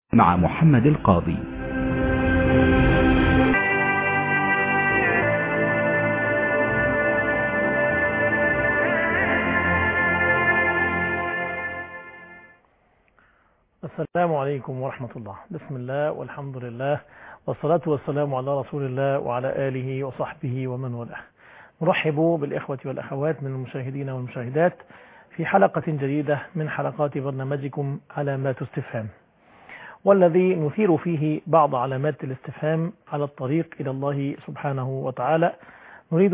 مع محمد القاضي السلام عليكم ورحمة الله بسم الله والحمد لله والصلاة والسلام على رسول الله وعلى آله وصحبه ومن والاه نرحب بالإخوة والأخوات من المشاهدين والمشاهدات في حلقة جديدة من حلقات برنامجكم علامات استفهام والذي نثير فيه بعض علامات الاستفهام على الطريق إلى الله سبحانه وتعالى نريد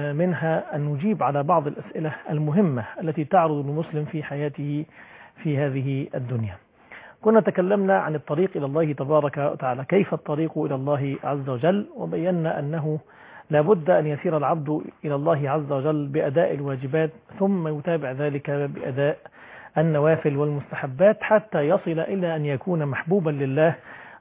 منها أن نجيب على بعض الأسئلة المهمة التي تعرض المسلم في حياته في هذه الدنيا كنا تكلمنا عن الطريق إلى الله تبارك وتعالى كيف الطريق إلى الله عز وجل وبينا أنه لابد أن يسير العبد إلى الله عز وجل بأداء الواجبات ثم يتابع ذلك بأداء النوافل والمستحبات حتى يصل إلى أن يكون محبوبا لله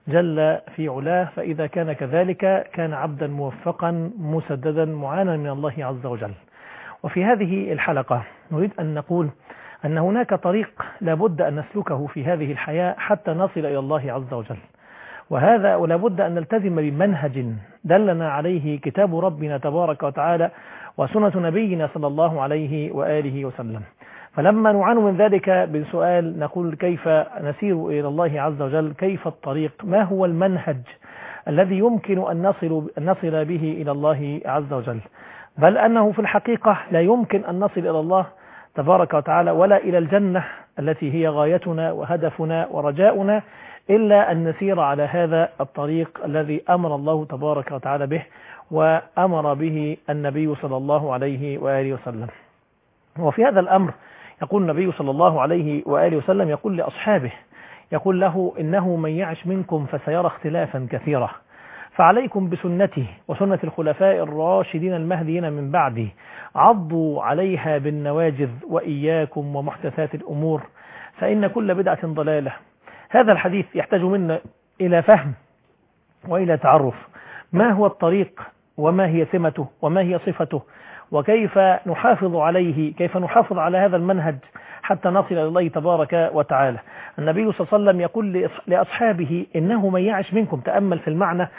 جل في علاه فإذا كان كذلك كان عبدا موفقا مسددا معانا من الله عز وجل وفي هذه الحلقة نريد أن نقول أن هناك طريق لابد أن نسلكه في هذه الحياة حتى نصل إلى الله عز وجل وهذا ولابد أن نلتزم بمنهج دلنا عليه كتاب ربنا تبارك وتعالى وسنة نبينا صلى الله عليه وآله وسلم فلما نعان من ذلك بسؤال نقول كيف نسير إلى الله عز وجل كيف الطريق ما هو المنهج الذي يمكن أن نصل, أن نصل به إلى الله عز وجل بل أنه في الحقيقة لا يمكن أن نصل إلى الله تبارك وتعالى ولا إلى الجنة التي هي غايتنا وهدفنا ورجاؤنا إلا أن نسير على هذا الطريق الذي أمر الله تبارك وتعالى به وأمر به النبي صلى الله عليه وآله وسلم وفي هذا الأمر يقول النبي صلى الله عليه وآله وسلم يقول لأصحابه يقول له إنه من يعش منكم فسيرى اختلافا كثيرا فعليكم بسنته وسنة الخلفاء الراشدين المهديين من بعدي عضوا عليها بالنواجذ وإياكم ومحدثات الأمور فإن كل بدعة ضلالة هذا الحديث يحتاج منا إلى فهم وإلى تعرف ما هو الطريق وما هي سمته وما هي صفته وكيف نحافظ عليه كيف نحافظ على هذا المنهج حتى نصل إلى الله تبارك وتعالى النبي صلى الله عليه وسلم يقول لأصحابه إنه من يعش منكم تأمل في المعنى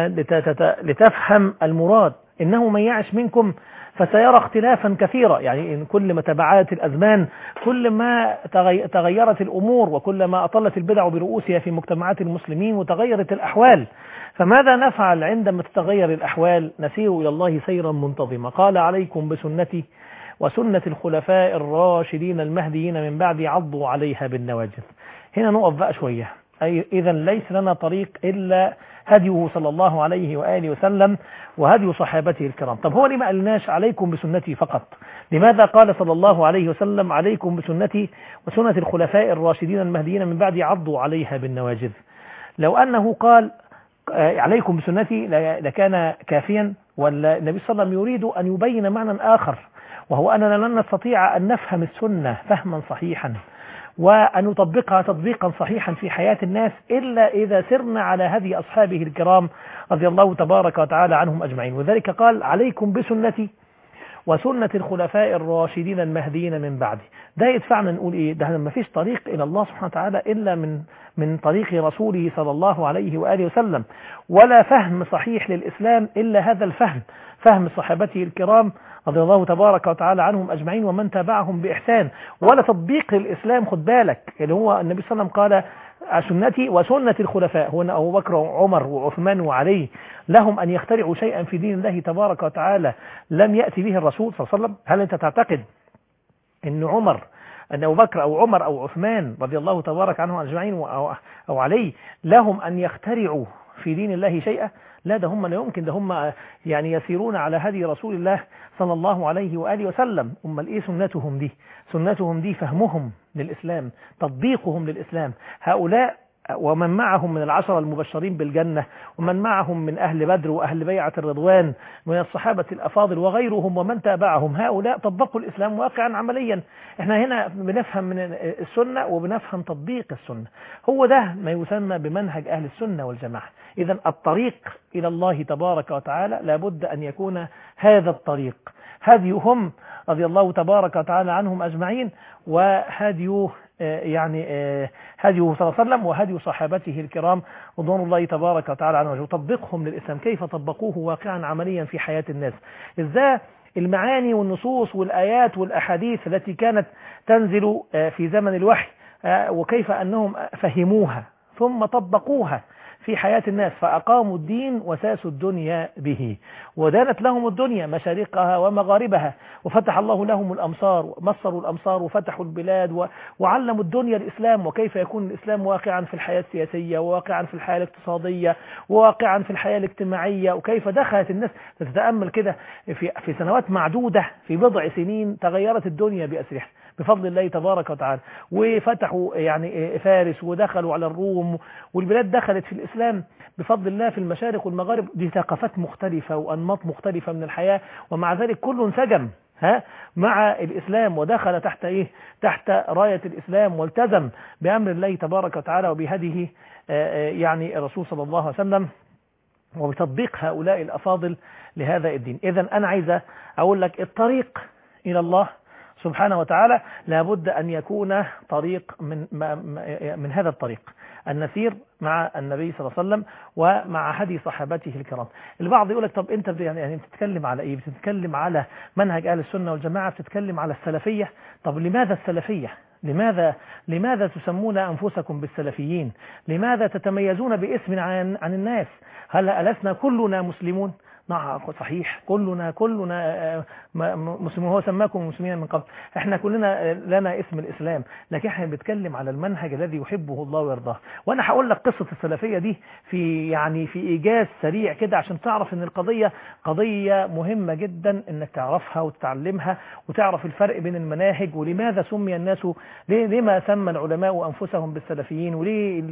لتفهم المراد إنه من يعش منكم فسيرى اختلافا كثيرا يعني إن كل ما تبعات الأزمان كل ما تغيرت الأمور وكل ما أطلت البدع برؤوسها في مجتمعات المسلمين وتغيرت الأحوال فماذا نفعل عندما تتغير الأحوال نسير إلى الله سيرا منتظما قال عليكم بسنتي وسنة الخلفاء الراشدين المهديين من بعد عضوا عليها بالنواجذ هنا نقف بقى شوية أي إذا ليس لنا طريق إلا هديه صلى الله عليه وآله وسلم وهدي صحابته الكرام طب هو ليه ما قالناش عليكم بسنتي فقط لماذا قال صلى الله عليه وسلم عليكم بسنتي وسنة الخلفاء الراشدين المهديين من بعد عضوا عليها بالنواجذ لو أنه قال عليكم بسنتي لكان كافيا والنبي صلى الله عليه وسلم يريد أن يبين معنى آخر وهو أننا لن نستطيع أن نفهم السنة فهما صحيحا وأن نطبقها تطبيقا صحيحا في حياة الناس إلا إذا سرنا على هدي أصحابه الكرام رضي الله تبارك وتعالى عنهم أجمعين وذلك قال عليكم بسنتي وسنة الخلفاء الراشدين المهديين من بعدي ده يدفعنا نقول إيه ده ما فيش طريق إلى الله سبحانه وتعالى إلا من من طريق رسوله صلى الله عليه وآله وسلم ولا فهم صحيح للإسلام إلا هذا الفهم فهم صحابته الكرام رضي الله تبارك وتعالى عنهم أجمعين ومن تابعهم بإحسان ولا تطبيق للإسلام خد بالك اللي هو النبي صلى الله عليه وسلم قال سنتي وسنة الخلفاء هنا أبو بكر وعمر وعثمان وعلي لهم أن يخترعوا شيئا في دين الله تبارك وتعالى لم يأتي به الرسول صلى الله عليه وسلم هل أنت تعتقد أن عمر أن أبو بكر أو عمر أو عثمان رضي الله تبارك عنهم أجمعين أو علي لهم أن يخترعوا في دين الله شيئا لا ده هم لا يمكن ده هم يعني يسيرون على هدي رسول الله صلى الله عليه وآله وسلم أمال إيه سنتهم دي سنتهم دي فهمهم للإسلام تطبيقهم للإسلام هؤلاء ومن معهم من العشرة المبشرين بالجنة ومن معهم من أهل بدر وأهل بيعة الرضوان من الصحابة الأفاضل وغيرهم ومن تابعهم هؤلاء طبقوا الإسلام واقعا عمليا احنا هنا بنفهم من السنة وبنفهم تطبيق السنة هو ده ما يسمى بمنهج أهل السنة والجماعة إذا الطريق إلى الله تبارك وتعالى لابد أن يكون هذا الطريق هديهم رضي الله تبارك وتعالى عنهم أجمعين وهدي يعني هديه صلى الله عليه وسلم وهدي صحابته الكرام رضوان الله تبارك وتعالى عنهم وطبقهم للإسلام كيف طبقوه واقعا عمليا في حياة الناس ازاي المعاني والنصوص والآيات والأحاديث التي كانت تنزل في زمن الوحي وكيف أنهم فهموها ثم طبقوها في حياة الناس فأقاموا الدين وساسوا الدنيا به ودانت لهم الدنيا مشارقها ومغاربها وفتح الله لهم الأمصار مصروا الأمصار وفتحوا البلاد وعلموا الدنيا الإسلام وكيف يكون الإسلام واقعا في الحياة السياسية وواقعا في الحياة الاقتصادية وواقعا في الحياة الاجتماعية وكيف دخلت الناس تتأمل كده في, في سنوات معدودة في بضع سنين تغيرت الدنيا بأسرها بفضل الله تبارك وتعالى وفتحوا يعني فارس ودخلوا على الروم والبلاد دخلت في الإسلام بفضل الله في المشارق والمغارب دي ثقافات مختلفة وأنماط مختلفة من الحياة ومع ذلك كله انسجم ها مع الإسلام ودخل تحت إيه تحت راية الإسلام والتزم بأمر الله تبارك وتعالى وبهديه يعني الرسول صلى الله عليه وسلم وبتطبيق هؤلاء الأفاضل لهذا الدين إذا أنا عايزة أقول لك الطريق إلى الله سبحانه وتعالى لابد أن يكون طريق من, من هذا الطريق أن نسير مع النبي صلى الله عليه وسلم ومع هدي صحابته الكرام البعض يقول لك طب أنت يعني بتتكلم على إيه بتتكلم على منهج أهل السنة والجماعة بتتكلم على السلفية طب لماذا السلفية لماذا لماذا تسمون أنفسكم بالسلفيين لماذا تتميزون باسم عن, عن الناس هل ألسنا كلنا مسلمون نعم صحيح كلنا كلنا مسلمون هو سماكم مسلمين من قبل احنا كلنا لنا اسم الاسلام لكن احنا بنتكلم على المنهج الذي يحبه الله ويرضاه وانا هقول لك قصه السلفيه دي في يعني في ايجاز سريع كده عشان تعرف ان القضيه قضيه مهمه جدا انك تعرفها وتتعلمها وتعرف الفرق بين المناهج ولماذا سمي الناس ليه لما سمى العلماء انفسهم بالسلفيين وليه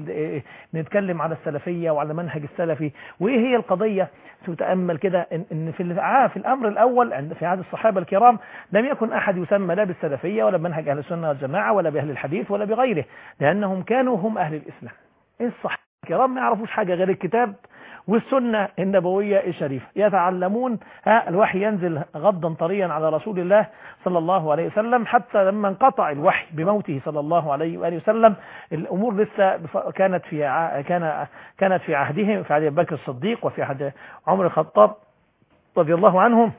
نتكلم على السلفيه وعلى منهج السلفي وايه هي القضيه تتامل كده ان ان في في الامر الاول عند في عهد الصحابه الكرام لم يكن احد يسمى لا بالسلفيه ولا بمنهج اهل السنه والجماعه ولا باهل الحديث ولا بغيره لانهم كانوا هم اهل الاسلام الصحابه الكرام ما يعرفوش حاجه غير الكتاب والسنة النبوية الشريفة يتعلمون ها الوحي ينزل غضا طريا على رسول الله صلى الله عليه وسلم حتى لما انقطع الوحي بموته صلى الله عليه وآله وسلم الأمور لسه كانت في كان كانت في عهدهم في عهد أبي بكر الصديق وفي عهد عمر الخطاب رضي الله عنهم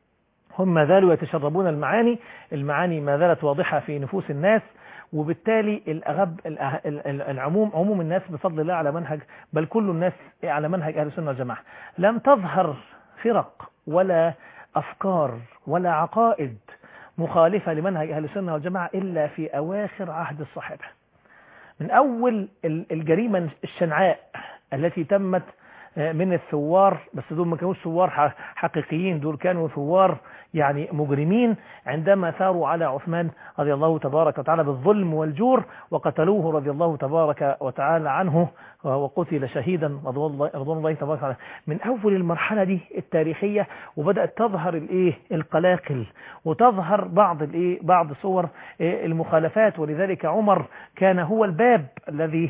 هم ما زالوا يتشربون المعاني المعاني ما زالت واضحة في نفوس الناس وبالتالي الأغب العموم عموم الناس بفضل الله على منهج بل كل الناس على منهج أهل السنة والجماعة لم تظهر فرق ولا أفكار ولا عقائد مخالفة لمنهج أهل السنة والجماعة إلا في أواخر عهد الصحابة من أول الجريمة الشنعاء التي تمت من الثوار بس دول ما كانوش ثوار حقيقيين دول كانوا ثوار يعني مجرمين عندما ثاروا على عثمان رضي الله تبارك وتعالى بالظلم والجور وقتلوه رضي الله تبارك وتعالى عنه وقتل شهيدا رضوان الله تبارك وتعالى من أول المرحلة دي التاريخية وبدأت تظهر الايه القلاقل وتظهر بعض الايه بعض صور المخالفات ولذلك عمر كان هو الباب الذي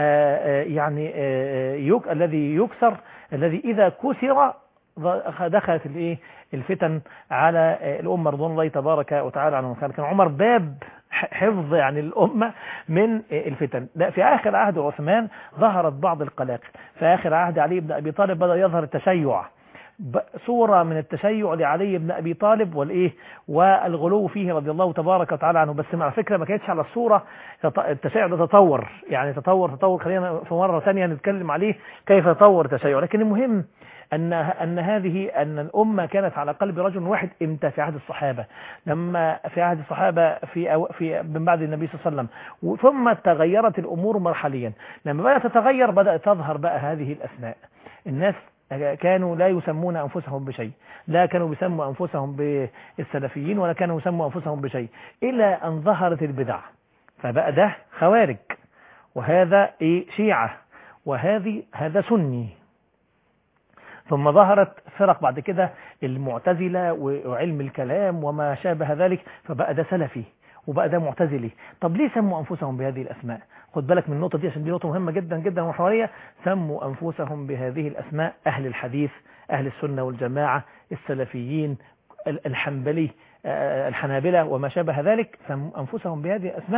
يعني يك الذي يكسر الذي إذا كسر دخلت الايه الفتن على الأمة رضوان الله تبارك وتعالى عنهم كان عمر باب حفظ يعني الأمة من الفتن لا في آخر عهد عثمان ظهرت بعض القلاقل في آخر عهد علي بن أبي طالب بدأ يظهر التشيع صورة من التشيع لعلي بن أبي طالب والإيه والغلو فيه رضي الله تبارك وتعالى عنه بس على فكرة ما كانتش على الصورة التشيع ده تطور يعني تطور تطور خلينا في مرة ثانية نتكلم عليه كيف تطور التشيع لكن المهم أن أن هذه أن الأمة كانت على قلب رجل واحد إمتى في عهد الصحابة لما في عهد الصحابة في أو في من بعد النبي صلى الله عليه وسلم ثم تغيرت الأمور مرحليا لما بدأت تتغير بدأت تظهر بقى هذه الأسماء الناس كانوا لا يسمون أنفسهم بشيء لا كانوا بيسموا أنفسهم بالسلفيين ولا كانوا يسموا أنفسهم بشيء إلى أن ظهرت البدع فبقى ده خوارج وهذا إيه شيعة وهذه هذا سني ثم ظهرت فرق بعد كده المعتزلة وعلم الكلام وما شابه ذلك فبقى ده سلفي وبقى ده معتزلي طب ليه سموا أنفسهم بهذه الأسماء خد بالك من النقطة دي عشان دي نقطة مهمة جدا جدا ومحورية سموا أنفسهم بهذه الأسماء أهل الحديث أهل السنة والجماعة السلفيين الحنبلي الحنابلة وما شابه ذلك سموا أنفسهم بهذه الأسماء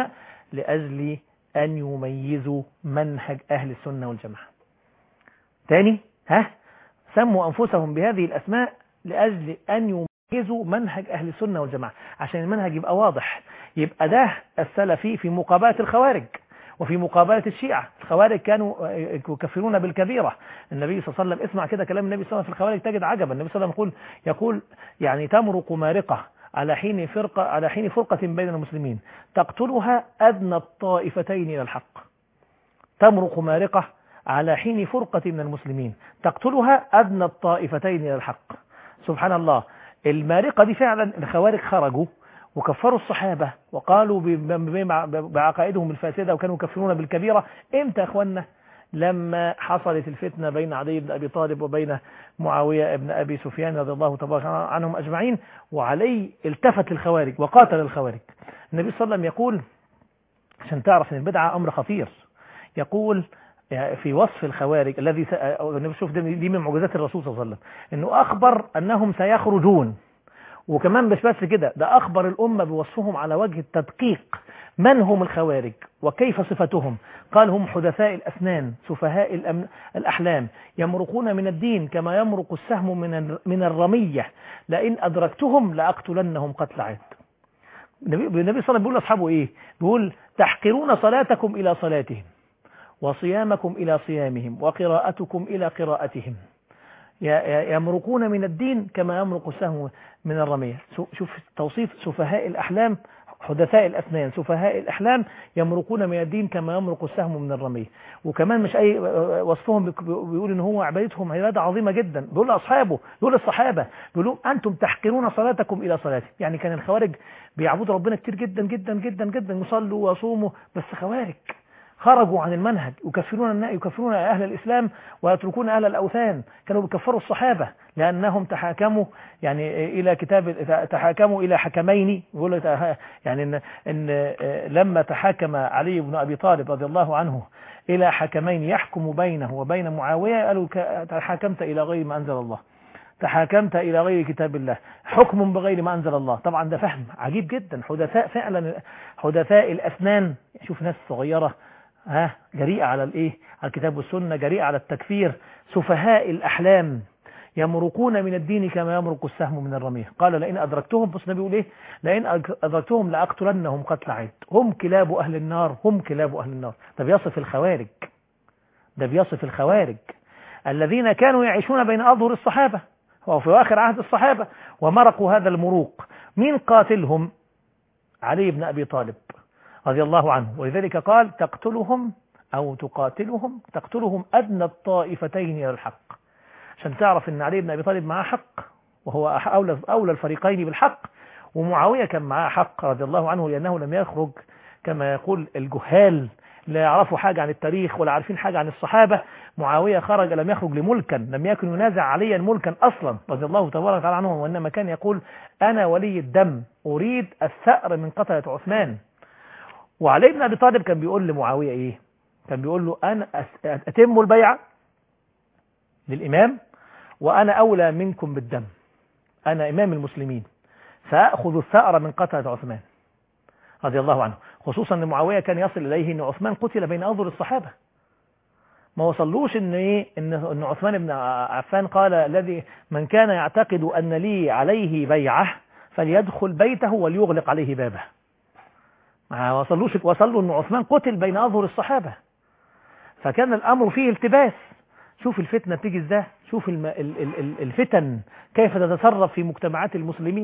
لأجل أن يميزوا منهج أهل السنة والجماعة تاني ها سموا أنفسهم بهذه الأسماء لأجل أن يميزوا منهج أهل السنة والجماعة عشان المنهج يبقى واضح يبقى ده السلفي في مقابلة الخوارج وفي مقابلة الشيعة الخوارج كانوا يكفرون بالكبيرة النبي صلى الله عليه وسلم اسمع كده كلام النبي صلى الله عليه وسلم في الخوارج تجد عجبا النبي صلى الله عليه وسلم يقول يقول يعني تمرق مارقة على حين فرقة على حين فرقة بين المسلمين تقتلها أدنى الطائفتين إلى الحق تمرق مارقة على حين فرقة من المسلمين تقتلها أدنى الطائفتين إلى الحق سبحان الله المارقة دي فعلا الخوارج خرجوا وكفروا الصحابة وقالوا بعقائدهم الفاسدة وكانوا يكفرون بالكبيرة امتى يا اخوانا لما حصلت الفتنة بين علي بن أبي طالب وبين معاوية بن أبي سفيان رضي الله تبارك عنهم أجمعين وعلي التفت للخوارج وقاتل الخوارج النبي صلى الله عليه وسلم يقول عشان تعرف ان البدعة أمر خطير يقول في وصف الخوارج الذي شوف دي من معجزات الرسول صلى الله عليه وسلم انه اخبر انهم سيخرجون وكمان مش بس كده ده اخبر الامه بوصفهم على وجه التدقيق من هم الخوارج وكيف صفتهم قال هم حدثاء الاسنان سفهاء الأمن الأحلام يمرقون من الدين كما يمرق السهم من من الرمية لئن أدركتهم لأقتلنهم قتل عاد النبي صلى الله عليه وسلم بيقول لأصحابه إيه بيقول تحقرون صلاتكم إلى صلاتهم وصيامكم إلى صيامهم وقراءتكم إلى قراءتهم يمرقون من الدين كما يمرق السهم من الرمية شوف توصيف سفهاء الأحلام حدثاء الأسنان سفهاء الأحلام يمرقون من الدين كما يمرق السهم من الرمية وكمان مش أي وصفهم بيقول إن هو عبادتهم عبادة عظيمة جدا بيقول لأصحابه بيقول للصحابة بيقول لهم أنتم تحقرون صلاتكم إلى صلاتي يعني كان الخوارج بيعبدوا ربنا كتير جدا جدا جدا جدا يصلوا ويصوموا بس خوارج خرجوا عن المنهج يكفرون يكفرون أهل الإسلام ويتركون أهل الأوثان كانوا بيكفروا الصحابة لأنهم تحاكموا يعني إلى كتاب تحاكموا إلى حكمين يقول يعني إن, إن لما تحاكم علي بن أبي طالب رضي الله عنه إلى حكمين يحكم بينه وبين معاوية قالوا تحاكمت إلى غير ما أنزل الله تحاكمت إلى غير كتاب الله حكم بغير ما أنزل الله طبعا ده فهم عجيب جدا حدثاء فعلا حدثاء الأسنان شوف ناس صغيرة ها جريئة على الايه على الكتاب والسنة جريئة على التكفير سفهاء الأحلام يمرقون من الدين كما يمرق السهم من الرمية قال لئن أدركتهم بص النبي يقول إيه لئن أدركتهم لأقتلنهم قتل عيد هم كلاب أهل النار هم كلاب أهل النار ده بيصف الخوارج ده بيصف الخوارج الذين كانوا يعيشون بين أظهر الصحابة وفي آخر عهد الصحابة ومرقوا هذا المروق مين قاتلهم علي بن أبي طالب رضي الله عنه ولذلك قال تقتلهم أو تقاتلهم تقتلهم أدنى الطائفتين إلى الحق عشان تعرف أن علي بن أبي طالب معاه حق وهو أولى, أولى الفريقين بالحق ومعاوية كان معاه حق رضي الله عنه لأنه لم يخرج كما يقول الجهال لا يعرفوا حاجة عن التاريخ ولا عارفين حاجة عن الصحابة معاوية خرج لم يخرج لملكا لم يكن ينازع عليا ملكا أصلا رضي الله تبارك وتعالى عنه وإنما كان يقول أنا ولي الدم أريد الثأر من قتلة عثمان وعلي بن أبي طالب كان بيقول لمعاوية إيه كان بيقول له أنا أتم البيعة للإمام وأنا أولى منكم بالدم أنا إمام المسلمين فأخذ الثأر من قتلة عثمان رضي الله عنه خصوصا أن معاوية كان يصل إليه أن عثمان قتل بين أظهر الصحابة ما وصلوش ان ايه ان ان عثمان بن عفان قال الذي من كان يعتقد ان لي عليه بيعه فليدخل بيته وليغلق عليه بابه ما وصلوش وصلوا ان عثمان قتل بين اظهر الصحابة فكان الامر فيه التباس شوف الفتنة بتيجي ازاي شوف الفتن كيف تتصرف في مجتمعات المسلمين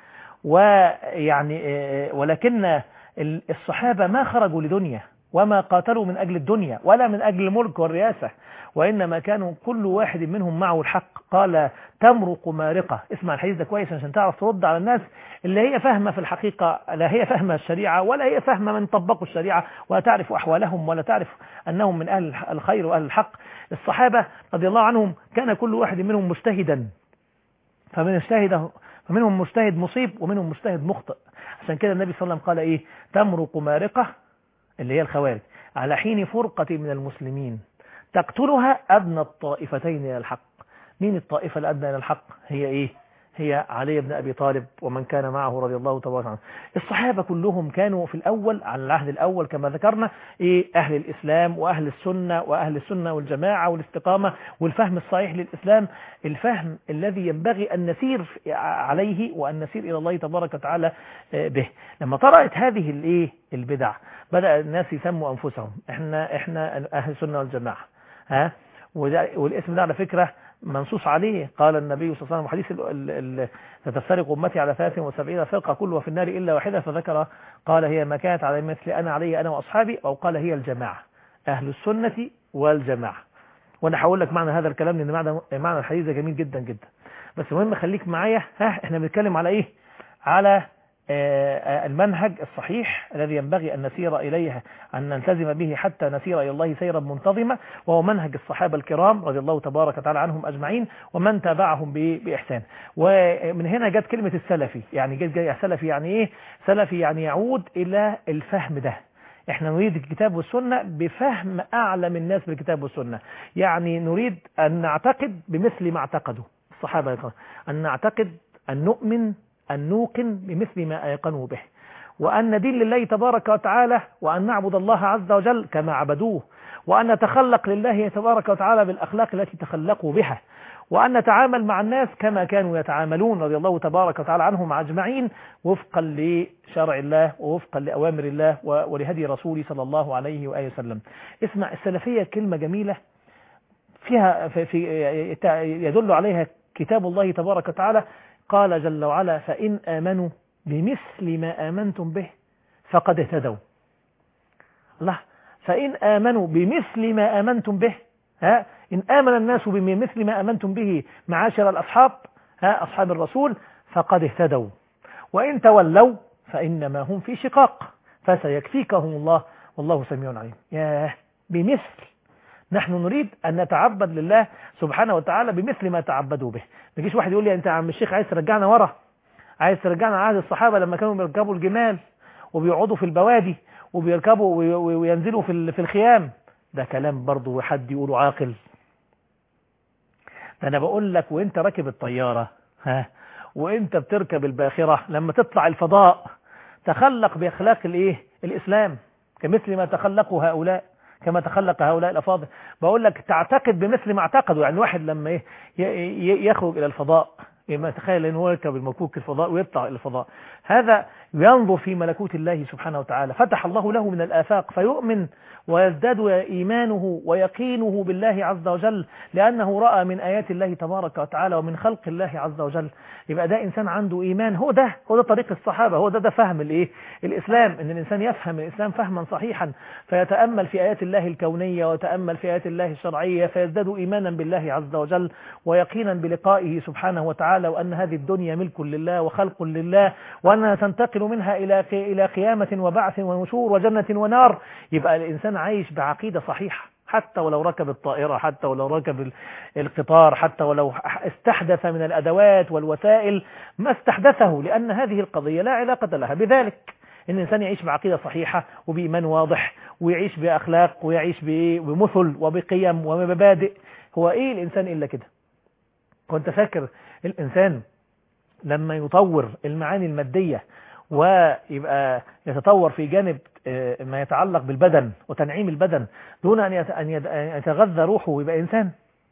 ويعني ولكن الصحابة ما خرجوا لدنيا وما قاتلوا من أجل الدنيا ولا من أجل الملك والرئاسة وإنما كانوا كل واحد منهم معه الحق قال تمرق مارقة اسمع الحديث ده كويس عشان تعرف ترد على الناس اللي هي فاهمة في الحقيقة لا هي فاهمة الشريعة ولا هي فاهمة من طبقوا الشريعة ولا تعرف أحوالهم ولا تعرف أنهم من أهل الخير وأهل الحق الصحابة رضي الله عنهم كان كل واحد منهم مجتهدا فمن اجتهد فمنهم مجتهد مصيب ومنهم مجتهد مخطئ عشان كده النبي صلى الله عليه وسلم قال ايه تمرق مارقة اللي هي الخوارج على حين فرقة من المسلمين تقتلها أدنى الطائفتين إلى الحق مين الطائفة الأدنى إلى الحق هي إيه هي علي بن أبي طالب ومن كان معه رضي الله تبارك عنه الصحابة كلهم كانوا في الأول على العهد الأول كما ذكرنا إيه أهل الإسلام وأهل السنة وأهل السنة والجماعة والاستقامة والفهم الصحيح للإسلام الفهم الذي ينبغي أن نسير عليه وأن نسير إلى الله تبارك وتعالى به لما طرأت هذه الإيه البدع بدأ الناس يسموا أنفسهم إحنا, إحنا أهل السنة والجماعة ها والاسم ده على فكرة منصوص عليه قال النبي صلى الله عليه وسلم حديث ستفترق أمتي على 73 فرقة كلها في النار إلا واحدة فذكر قال هي ما كانت على مثل أنا علي أنا وأصحابي أو قال هي الجماعة أهل السنة والجماعة وأنا هقول لك معنى هذا الكلام لأن معنى, معنى الحديث جميل جدا جدا بس المهم خليك معايا ها احنا بنتكلم على ايه على المنهج الصحيح الذي ينبغي أن نسير إليه أن نلتزم به حتى نسير إلى الله سيرا منتظما وهو منهج الصحابة الكرام رضي الله تبارك وتعالى عنهم أجمعين ومن تابعهم بإحسان ومن هنا جت كلمة السلفي يعني جت جاي سلفي يعني إيه سلفي يعني يعود إلى الفهم ده احنا نريد الكتاب والسنة بفهم أعلم الناس بالكتاب والسنة يعني نريد أن نعتقد بمثل ما اعتقدوا الصحابة أن نعتقد أن نؤمن أن نوقن بمثل ما أيقنوا به وأن ندين لله تبارك وتعالى وأن نعبد الله عز وجل كما عبدوه وأن نتخلق لله تبارك وتعالى بالأخلاق التي تخلقوا بها وأن نتعامل مع الناس كما كانوا يتعاملون رضي الله تبارك وتعالى عنهم أجمعين وفقا لشرع الله ووفقا لأوامر الله ولهدي رسوله صلى الله عليه وآله وسلم اسمع السلفية كلمة جميلة فيها في في يدل عليها كتاب الله تبارك وتعالى قال جل وعلا فإن آمنوا بمثل ما آمنتم به فقد اهتدوا الله فإن آمنوا بمثل ما آمنتم به ها إن آمن الناس بمثل ما آمنتم به معاشر الأصحاب ها أصحاب الرسول فقد اهتدوا وإن تولوا فإنما هم في شقاق فسيكفيكهم الله والله سميع عليم ياه بمثل نحن نريد أن نتعبد لله سبحانه وتعالى بمثل ما تعبدوا به ما يجيش واحد يقول لي أنت يا عم الشيخ عايز ترجعنا ورا عايز ترجعنا عهد الصحابة لما كانوا بيركبوا الجمال وبيقعدوا في البوادي وبيركبوا وينزلوا في في الخيام ده كلام برضه حد يقوله عاقل ده انا بقول لك وانت راكب الطيارة ها وانت بتركب الباخرة لما تطلع الفضاء تخلق باخلاق الايه الاسلام كمثل ما تخلقوا هؤلاء كما تخلق هؤلاء الافاضل بقول لك تعتقد بمثل ما اعتقدوا يعني واحد لما ايه يخرج الى الفضاء ما تخيل انه يركب المكوك الفضاء ويطلع الى الفضاء هذا ينظر في ملكوت الله سبحانه وتعالى فتح الله له من الآفاق فيؤمن ويزداد إيمانه ويقينه بالله عز وجل لأنه رأى من آيات الله تبارك وتعالى ومن خلق الله عز وجل يبقى ده إنسان عنده إيمان هو ده هو ده طريق الصحابة هو ده ده فهم الإيه الإسلام إن الإنسان يفهم الإسلام فهما صحيحا فيتأمل في آيات الله الكونية ويتأمل في آيات الله الشرعية فيزداد إيمانا بالله عز وجل ويقينا بلقائه سبحانه وتعالى وأن هذه الدنيا ملك لله وخلق لله وأنها تنتقل منها إلى إلى قيامة وبعث ونشور وجنة ونار يبقى الإنسان عايش بعقيدة صحيحة حتى ولو ركب الطائرة حتى ولو ركب القطار حتى ولو استحدث من الأدوات والوسائل ما استحدثه لأن هذه القضية لا علاقة لها بذلك إن الإنسان يعيش بعقيدة صحيحة وبإيمان واضح ويعيش بأخلاق ويعيش بمثل وبقيم ومبادئ هو إيه الإنسان إلا كده كنت فاكر الإنسان لما يطور المعاني المادية ويبقى يتطور في جانب ما يتعلق بالبدن وتنعيم البدن دون أن يتغذى روحه ويبقى إنسان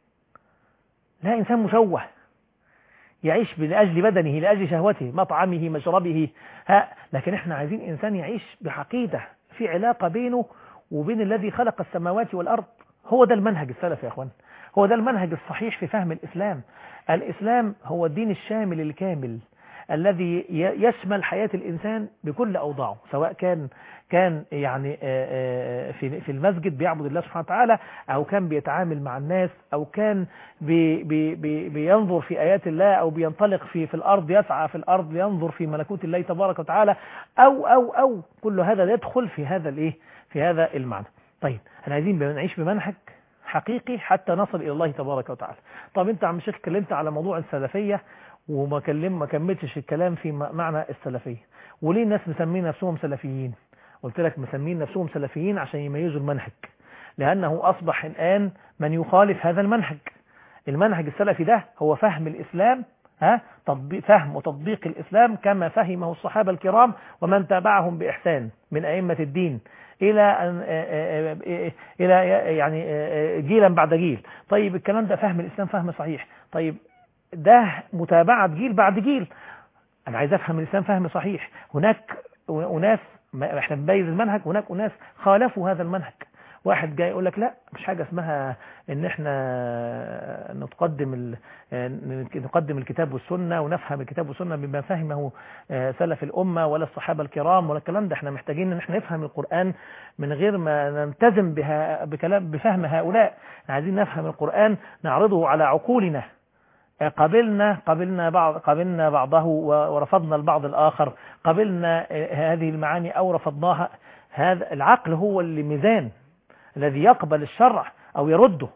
لا إنسان مشوه يعيش لأجل بدنه لأجل شهوته مطعمه مشربه ها لكن احنا عايزين إنسان يعيش بعقيدة في علاقة بينه وبين الذي خلق السماوات والأرض هو ده المنهج السلف يا أخوان هو ده المنهج الصحيح في فهم الإسلام الإسلام هو الدين الشامل الكامل الذي يشمل حياة الإنسان بكل أوضاعه سواء كان كان يعني في في المسجد بيعبد الله سبحانه وتعالى أو كان بيتعامل مع الناس أو كان بي بي بي بينظر في آيات الله أو بينطلق في في الأرض يسعى في الأرض ينظر في ملكوت الله تبارك وتعالى أو أو أو كل هذا يدخل في هذا الإيه في هذا المعنى طيب احنا عايزين نعيش بمنهج حقيقي حتى نصل إلى الله تبارك وتعالى طب انت عم الشيخ اتكلمت على موضوع السلفية وما كلم ما كملتش الكلام في معنى السلفية وليه الناس مسمين نفسهم سلفيين قلت لك مسمين نفسهم سلفيين عشان يميزوا المنهج لأنه أصبح الآن من يخالف هذا المنهج المنهج السلفي ده هو فهم الإسلام ها تطبيق فهم وتطبيق الإسلام كما فهمه الصحابة الكرام ومن تابعهم بإحسان من أئمة الدين إلى أن إلى يعني جيلا بعد جيل طيب الكلام ده فهم الإسلام فهم صحيح طيب ده متابعة جيل بعد جيل أنا عايز أفهم الإسلام فهم صحيح هناك أناس احنا بنبيز المنهج هناك أناس خالفوا هذا المنهج واحد جاي يقول لك لا مش حاجة اسمها ان احنا نتقدم نقدم الكتاب والسنة ونفهم الكتاب والسنة بما فهمه سلف الأمة ولا الصحابة الكرام ولا الكلام ده احنا محتاجين ان احنا نفهم القرآن من غير ما نلتزم بها بكلام بفهم هؤلاء عايزين نفهم القرآن نعرضه على عقولنا قبلنا قبلنا بعض قبلنا بعضه ورفضنا البعض الآخر قبلنا هذه المعاني أو رفضناها هذا العقل هو اللي ميزان الذي يقبل الشرع أو يرده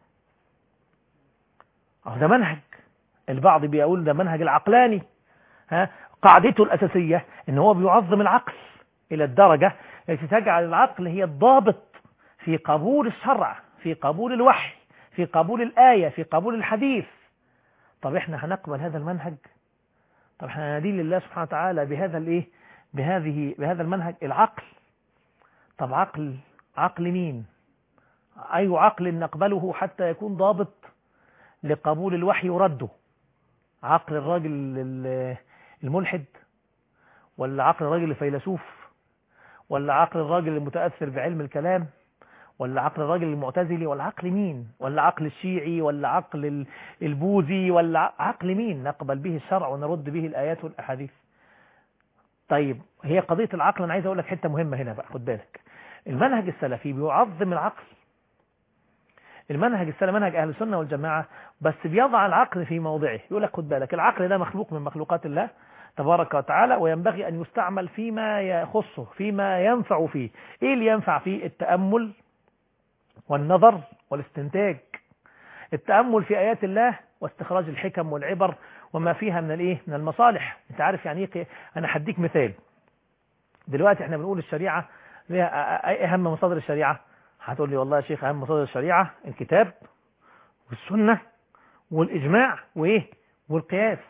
ده منهج البعض بيقول ده منهج العقلاني ها قاعدته الأساسية ان هو بيعظم العقل إلى الدرجة التي تجعل العقل هي الضابط في قبول الشرع في قبول الوحي في قبول الآية في قبول الحديث طب احنا هنقبل هذا المنهج طب احنا ندين لله سبحانه وتعالى بهذا الايه بهذه بهذا المنهج العقل طب عقل عقل مين أي عقل نقبله حتى يكون ضابط لقبول الوحي ورده عقل الراجل الملحد ولا عقل الراجل الفيلسوف ولا عقل الراجل المتأثر بعلم الكلام ولا عقل الراجل المعتزلي ولا عقل مين ولا عقل الشيعي ولا عقل البوذي ولا عقل مين نقبل به الشرع ونرد به الآيات والأحاديث طيب هي قضية العقل أنا عايز أقول لك حتة مهمة هنا بقى خد بالك المنهج السلفي بيعظم العقل المنهج السلفي منهج أهل السنة والجماعة بس بيضع العقل في موضعه يقول لك خد بالك العقل ده مخلوق من مخلوقات الله تبارك وتعالى وينبغي أن يستعمل فيما يخصه فيما ينفع فيه إيه اللي ينفع فيه التأمل والنظر والاستنتاج التأمل في آيات الله واستخراج الحكم والعبر وما فيها من الايه من المصالح انت عارف يعني ايه انا هديك مثال دلوقتي احنا بنقول الشريعه ليها ايه اهم مصادر الشريعه هتقول لي والله يا شيخ اهم مصادر الشريعه الكتاب والسنه والاجماع وايه والقياس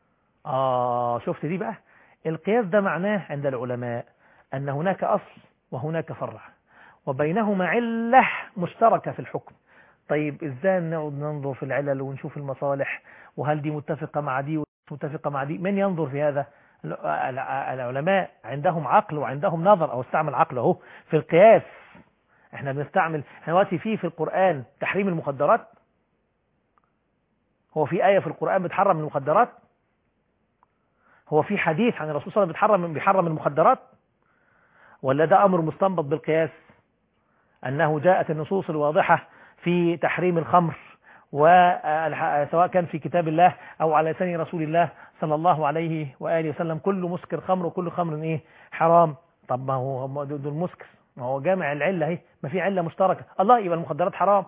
اه شفت دي بقى القياس ده معناه عند العلماء ان هناك اصل وهناك فرع وبينهما عله مشتركه في الحكم طيب ازاي نقعد ننظر في العلل ونشوف المصالح وهل دي متفقة مع دي متفقة مع دي من ينظر في هذا العلماء عندهم عقل وعندهم نظر او استعمل عقل اهو في القياس احنا بنستعمل احنا دلوقتي في في القرآن تحريم المخدرات هو في آية في القرآن بتحرم المخدرات هو في حديث عن الرسول صلى الله عليه وسلم بيحرم بيحرم المخدرات ولا ده أمر مستنبط بالقياس أنه جاءت النصوص الواضحة في تحريم الخمر وسواء كان في كتاب الله أو على لسان رسول الله صلى الله عليه وآله وسلم كل مسكر خمر وكل خمر إيه حرام طب ما هو دول مسكر ما هو جامع العلة اهي ما في علة مشتركة الله يبقى المخدرات حرام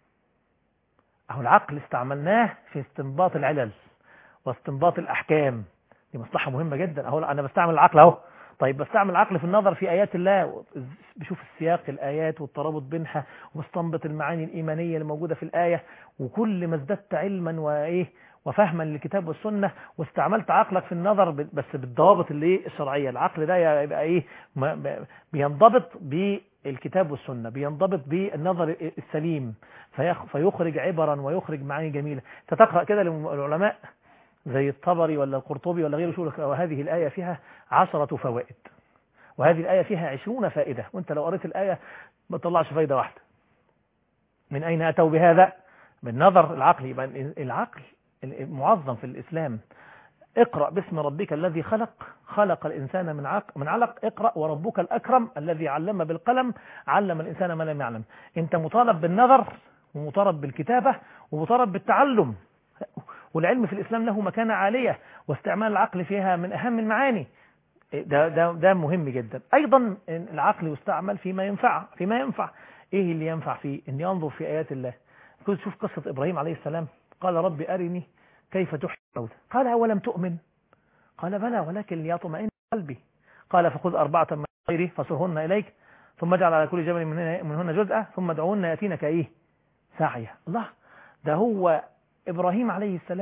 أهو العقل استعملناه في استنباط العلل واستنباط الأحكام دي مصلحة مهمة جدا أهو أنا بستعمل العقل أهو طيب بستعمل العقل في النظر في آيات الله بشوف السياق الآيات والترابط بينها وبستنبط المعاني الإيمانية اللي موجودة في الآية وكل ما ازددت علما وإيه وفهما للكتاب والسنة واستعملت عقلك في النظر بس بالضوابط اللي ايه الشرعية العقل ده يبقى ايه بينضبط بالكتاب والسنة بينضبط بالنظر السليم فيخرج عبرا ويخرج معاني جميلة تتقرأ كده للعلماء زي الطبري ولا القرطبي ولا غيره شو وهذه الآية فيها عشرة فوائد وهذه الآية فيها عشرون فائدة وانت لو قريت الآية ما تطلعش فايدة واحدة من أين أتوا بهذا بالنظر العقلي يبقى العقل معظم في الإسلام اقرأ باسم ربك الذي خلق خلق الإنسان من عق من علق اقرأ وربك الأكرم الذي علم بالقلم علم الإنسان ما لم يعلم انت مطالب بالنظر ومطالب بالكتابة ومطالب بالتعلم والعلم في الإسلام له مكانة عالية واستعمال العقل فيها من أهم المعاني ده, ده, ده مهم جدا أيضا العقل يستعمل فيما ينفع فيما ينفع إيه اللي ينفع فيه إن ينظر في آيات الله كنت تشوف قصة إبراهيم عليه السلام قال رب أرني كيف تحيي الموتى قال أولم تؤمن قال بلى ولكن ليطمئن قلبي قال فخذ أربعة من غيري فصرهن إليك ثم اجعل على كل جبل منهن جزءا ثم ادعوهن يأتينك إيه ساعية الله ده هو إبراهيم عليه السلام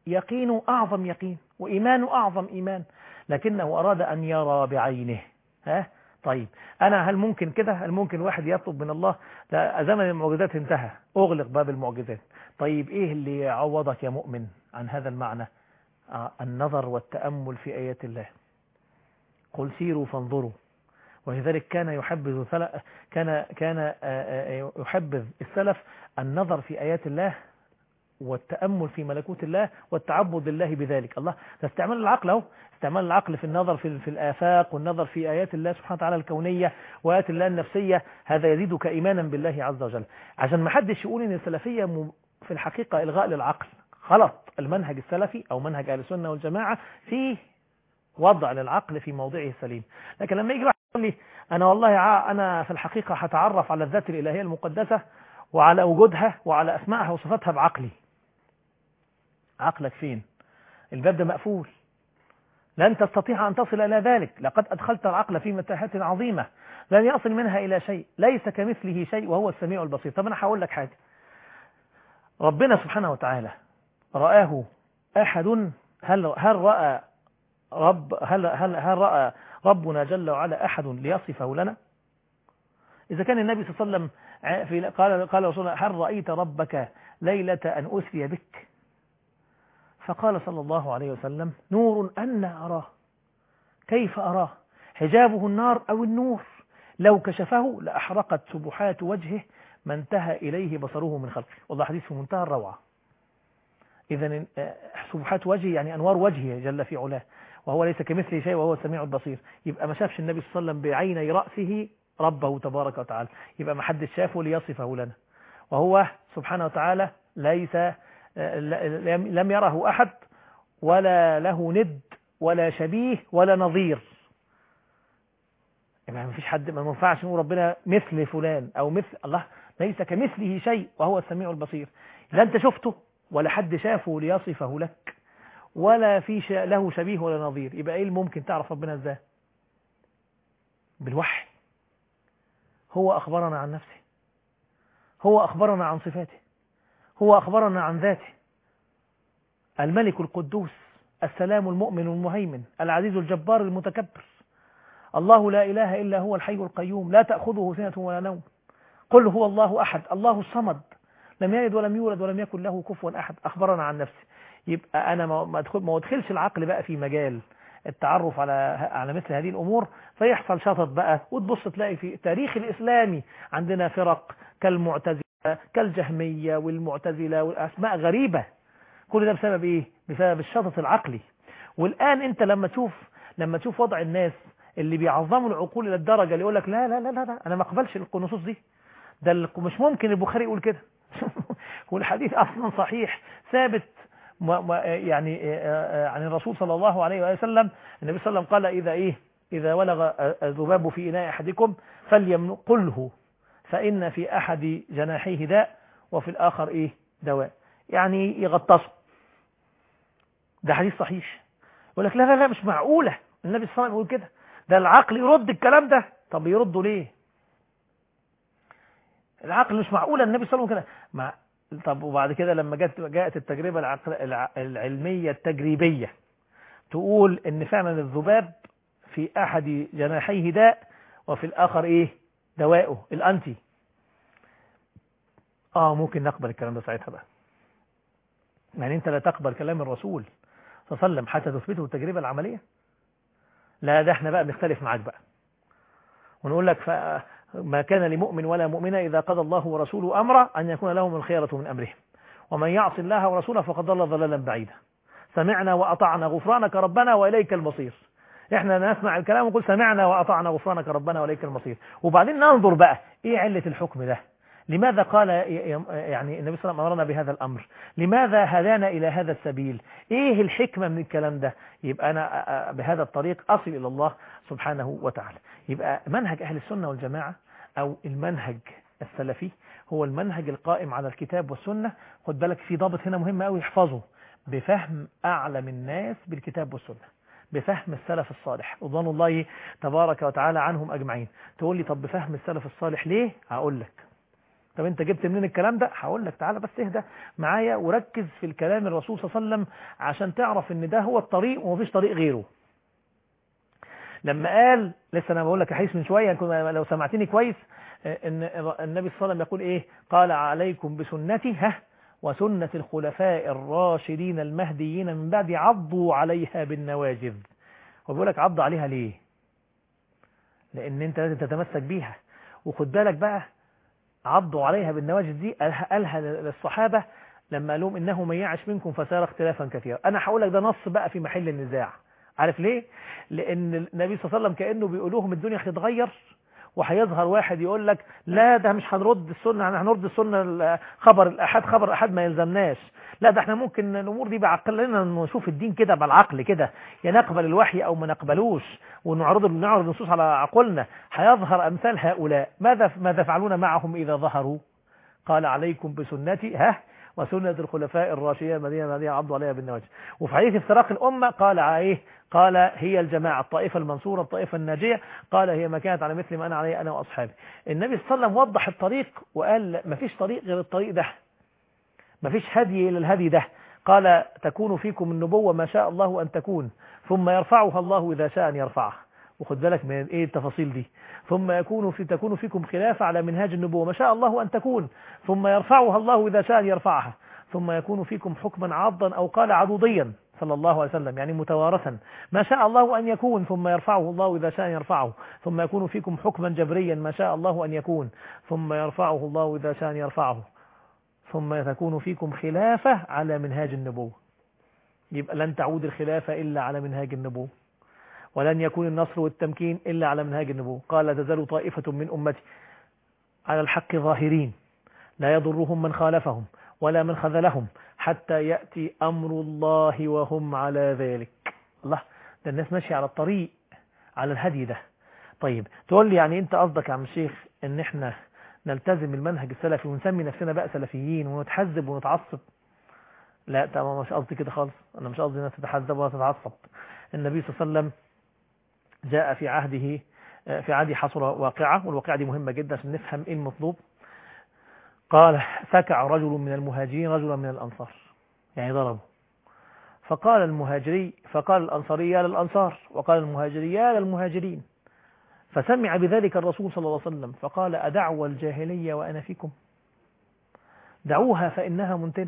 يقين أعظم يقين وإيمان أعظم إيمان لكنه أراد أن يرى بعينه ها طيب أنا هل ممكن كده هل ممكن واحد يطلب من الله لا زمن المعجزات انتهى أغلق باب المعجزات طيب إيه اللي يعوضك يا مؤمن عن هذا المعنى آه النظر والتأمل في آيات الله قل سيروا فانظروا ولذلك كان يحبذ كان كان يحبذ السلف النظر في آيات الله والتأمل في ملكوت الله والتعبد لله بذلك الله ده استعمال العقل اهو استعمال العقل في النظر في, في الآفاق والنظر في آيات الله سبحانه وتعالى الكونية وآيات الله النفسية هذا يزيدك إيمانا بالله عز وجل عشان ما حدش يقول إن السلفية في الحقيقة إلغاء للعقل غلط المنهج السلفي أو منهج أهل السنة والجماعة فيه وضع للعقل في موضعه السليم لكن لما يجي واحد يقول لي أنا والله أنا في الحقيقة هتعرف على الذات الإلهية المقدسة وعلى وجودها وعلى أسمائها وصفاتها بعقلي عقلك فين الباب ده مقفول لن تستطيع أن تصل إلى ذلك لقد أدخلت العقل في متاهات عظيمة لن يصل منها إلى شيء ليس كمثله شيء وهو السميع البصير طب أنا هقول لك حاجة ربنا سبحانه وتعالى رآه أحد هل هل رأى رب هل هل هل رأى ربنا جل وعلا أحد ليصفه لنا إذا كان النبي صلى الله عليه وسلم في قال قال رسول الله هل رأيت ربك ليلة أن أسري بك فقال صلى الله عليه وسلم نور أن أراه كيف أراه حجابه النار أو النور لو كشفه لأحرقت سبحات وجهه ما انتهى إليه بصره من خلقه والله حديث في منتهى الروعة إذا سبحات وجهه يعني أنوار وجهه جل في علاه وهو ليس كمثله شيء وهو السميع البصير يبقى ما شافش النبي صلى الله عليه وسلم بعيني رأسه ربه تبارك وتعالى يبقى ما حدش شافه ليصفه لنا وهو سبحانه وتعالى ليس لم يره أحد ولا له ند ولا شبيه ولا نظير يعني ما فيش حد ما ينفعش نقول ربنا مثل فلان أو مثل الله ليس كمثله شيء وهو السميع البصير لا أنت شفته ولا حد شافه ليصفه لك ولا في له شبيه ولا نظير يبقى ايه الممكن تعرف ربنا ازاي بالوحي هو أخبرنا عن نفسه هو أخبرنا عن صفاته هو أخبرنا عن ذاته الملك القدوس السلام المؤمن المهيمن العزيز الجبار المتكبر الله لا إله إلا هو الحي القيوم لا تأخذه سنة ولا نوم قل هو الله أحد الله الصمد لم يلد ولم يولد ولم يكن له كفوا أحد أخبرنا عن نفسه يبقى أنا ما أدخل ما أدخلش العقل بقى في مجال التعرف على على مثل هذه الأمور فيحصل شطط بقى وتبص تلاقي في التاريخ الإسلامي عندنا فرق كالمعتزلة كالجهمية والمعتزلة والأسماء غريبة كل ده بسبب إيه؟ بسبب الشطط العقلي والآن أنت لما تشوف لما تشوف وضع الناس اللي بيعظموا العقول إلى الدرجة اللي يقول لك لا لا لا لا أنا ما أقبلش النصوص دي ده مش ممكن البخاري يقول كده والحديث أصلا صحيح ثابت يعني عن الرسول صلى الله عليه وسلم النبي صلى الله عليه وسلم قال إذا إيه إذا ولغ الذباب في إناء أحدكم فليمنقله فإن في أحد جناحيه داء وفي الآخر إيه دواء يعني يغطسه ده حديث صحيح يقول لك لا لا لا مش معقولة النبي صلى الله عليه وسلم يقول كده ده العقل يرد الكلام ده طب يرده ليه العقل مش معقولة النبي صلى الله عليه وسلم كده طب وبعد كده لما جت جاءت التجربة العقل العلمية التجريبية تقول ان فعلا الذباب في احد جناحيه داء وفي الاخر ايه دوائه الانتي اه ممكن نقبل الكلام ده ساعتها بقى يعني انت لا تقبل كلام الرسول صلى الله عليه وسلم حتى تثبته التجربة العملية لا ده احنا بقى بنختلف معاك بقى ونقول لك ما كان لمؤمن ولا مؤمنة إذا قضى الله ورسوله أمرا أن يكون لهم الخيرة من أمرهم ومن يعص الله ورسوله فقد ضل ضلالا بعيدا سمعنا وأطعنا غفرانك ربنا وإليك المصير احنا نسمع الكلام ونقول سمعنا وأطعنا غفرانك ربنا وإليك المصير وبعدين ننظر بقى ايه علة الحكم ده لماذا قال يعني النبي صلى الله عليه وسلم أمرنا بهذا الأمر لماذا هدانا إلى هذا السبيل إيه الحكمة من الكلام ده يبقى أنا بهذا الطريق أصل إلى الله سبحانه وتعالى يبقى منهج أهل السنة والجماعة أو المنهج السلفي هو المنهج القائم على الكتاب والسنة خد بالك في ضابط هنا مهم قوي يحفظه بفهم أعلم الناس بالكتاب والسنة بفهم السلف الصالح رضوان الله تبارك وتعالى عنهم أجمعين تقول لي طب بفهم السلف الصالح ليه هقول لك طب انت جبت منين الكلام ده هقول لك تعالى بس اهدى معايا وركز في الكلام الرسول صلى الله عليه وسلم عشان تعرف ان ده هو الطريق ومفيش طريق غيره لما قال لسه انا بقول لك يا حيث من شويه لو سمعتني كويس ان النبي صلى الله عليه وسلم يقول ايه قال عليكم بسنتي ها وسنة الخلفاء الراشدين المهديين من بعد عضوا عليها بالنواجذ وبيقول لك عض عليها ليه لان انت لازم تتمسك بيها وخد بالك بقى عضوا عليها بالنواجذ دي قالها للصحابة لما قال لهم انه من يعش منكم فسار اختلافا كثيرا انا هقول لك ده نص بقى في محل النزاع عارف ليه لان النبي صلى الله عليه وسلم كانه بيقول لهم الدنيا هتتغير وهيظهر واحد يقول لك لا ده مش هنرد السنه هنرد السنه خبر الاحاد خبر الاحاد ما يلزمناش لا ده احنا ممكن الامور دي بعقلنا نشوف الدين كده بالعقل كده يا نقبل الوحي او ما نقبلوش ونعرض نعرض النصوص على عقولنا هيظهر امثال هؤلاء ماذا ماذا فعلون معهم اذا ظهروا قال عليكم بسنتي ها وسنة الخلفاء الراشدين المدينة الذين عضوا عليها بالنواجذ وفي حديث افتراق الأمة قال ايه قال هي الجماعة الطائفة المنصورة الطائفة الناجية قال هي ما كانت على مثل ما أنا عليه أنا وأصحابي النبي صلى الله عليه وسلم وضح الطريق وقال ما فيش طريق غير الطريق ده ما فيش هدي إلى الهدي ده قال تكون فيكم النبوة ما شاء الله أن تكون ثم يرفعها الله إذا شاء أن يرفعها وخد بالك من ايه التفاصيل دي ثم يكون في تكون فيكم خلافة على منهاج النبوة ما شاء الله أن تكون ثم يرفعها الله إذا شاء أن يرفعها ثم يكون فيكم حكما عضا أو قال عضوضيا صلى الله عليه وسلم يعني متوارثا ما شاء الله أن يكون ثم يرفعه الله إذا شاء يرفعه ثم يكون فيكم حكما جبريا ما شاء الله أن يكون ثم يرفعه الله إذا شاء يرفعه ثم تكون فيكم خلافة على منهاج النبوة يبقى لن تعود الخلافة إلا على منهاج النبوة ولن يكون النصر والتمكين إلا على منهاج النبوة قال تزال طائفة من أمتي على الحق ظاهرين لا يضرهم من خالفهم ولا من خذلهم حتى يأتي أمر الله وهم على ذلك الله ده الناس ماشية على الطريق على الهدي ده طيب تقول لي يعني انت قصدك يا عم الشيخ ان احنا نلتزم المنهج السلفي ونسمي نفسنا بقى سلفيين ونتحزب ونتعصب لا طبعا مش قصدي كده خالص انا مش قصدي انها تتحزب ولا تتعصب النبي صلى الله عليه وسلم جاء في عهده في عهده حصل واقعة والواقعة دي مهمة جدا عشان نفهم ايه المطلوب قال سكع رجل من المهاجرين رجلا من الأنصار يعني ضربه فقال المهاجري فقال الأنصاري يا للأنصار وقال المهاجري يا للمهاجرين فسمع بذلك الرسول صلى الله عليه وسلم فقال أدعوى الجاهلية وأنا فيكم دعوها فإنها منتنة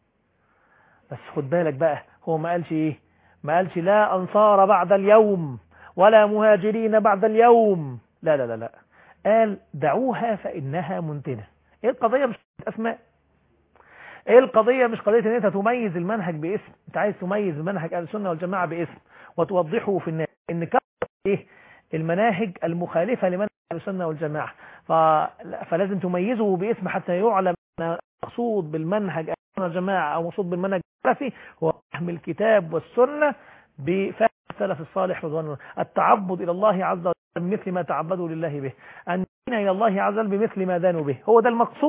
بس خد بالك بقى هو ما قالش إيه ما قالش لا أنصار بعد اليوم ولا مهاجرين بعد اليوم لا لا لا لا قال دعوها فإنها منتنة ايه القضية مش اسماء ايه القضية مش قضية ان انت تميز المنهج باسم انت عايز تميز المنهج اهل السنة والجماعة باسم وتوضحه في الناس ان كثرة ايه المناهج المخالفة لمنهج اهل السنة والجماعة ف... فلازم تميزه باسم حتى يعلم مقصود بالمنهج اهل السنة والجماعة او مقصود بالمنهج السلفي هو فهم الكتاب والسنة بفهم السلف الصالح رضوان الله التعبد الى الله عز وجل بمثل ما تعبدوا لله به أن يدين إلى الله عز وجل بمثل ما دانوا به هو ده المقصود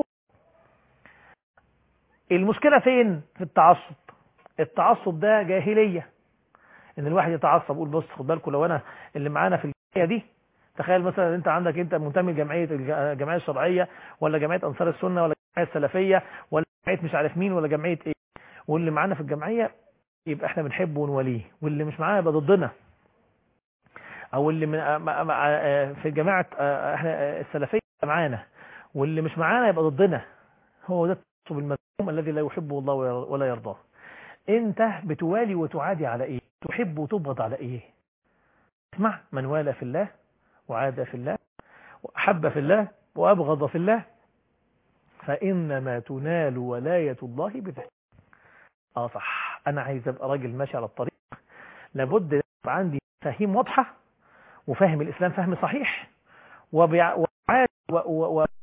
المشكلة فين في التعصب التعصب ده جاهلية ان الواحد يتعصب يقول بص خد بالكم لو انا اللي معانا في الجمعيه دي تخيل مثلا انت عندك انت منتمي لجمعيه الجمعيه الشرعيه ولا جمعيه انصار السنه ولا الجمعيه السلفيه ولا جمعيه مش عارف مين ولا جمعيه ايه واللي معانا في الجمعيه يبقى احنا بنحبه ونوليه واللي مش معانا يبقى ضدنا او اللي من في جماعه احنا السلفيه معانا واللي مش معانا يبقى ضدنا هو ده التعصب المذموم الذي لا يحبه الله ولا يرضاه انت بتوالي وتعادي على ايه تحب وتبغض على ايه اسمع من والى في الله وعاد في الله وأحب في الله وأبغض في الله فإنما تنال ولاية الله بذلك اه صح أنا عايز أبقى راجل ماشي على الطريق لابد يبقى عندي مفاهيم واضحة وفاهم الإسلام فهم صحيح وبيع... وعاد و... و... و...